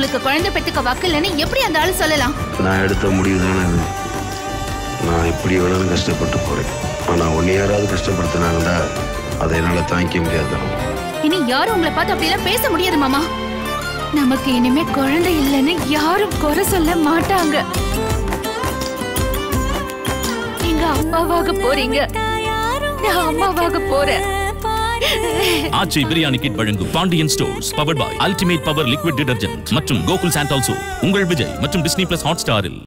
உங்களுக்கு குழந்தை பெத்துக்க வக்கலன்னு எப்படி அந்த ஆளு சொல்லலாம் நான் எடுத்த முடிவு தானே இது நான் எப்படி வேணாலும் கஷ்டப்பட்டு போறேன் ஆனா உன்னை யாராவது கஷ்டப்படுத்தினாங்கன்னா அதை என்னால தாங்கிக்க முடியாது இனி யாரும் உங்களை பார்த்து அப்படியெல்லாம் பேச முடியாது மாமா நமக்கு இனிமே குழந்தை இல்லைன்னு யாரும் குறை சொல்ல மாட்டாங்க நீங்க அம்மாவாக போறீங்க நான் அம்மாவாக போறேன் ஆச்சி பிரியாணி கிட் வழங்கும் Pandian stores powered by ultimate power liquid detergent மற்றும் கோகுல் சாண்ட் ஆல்சோ உங்கள் விஜய் மற்றும் டிஸ்னி பிளஸ் ஹாட் ஸ்டாரில்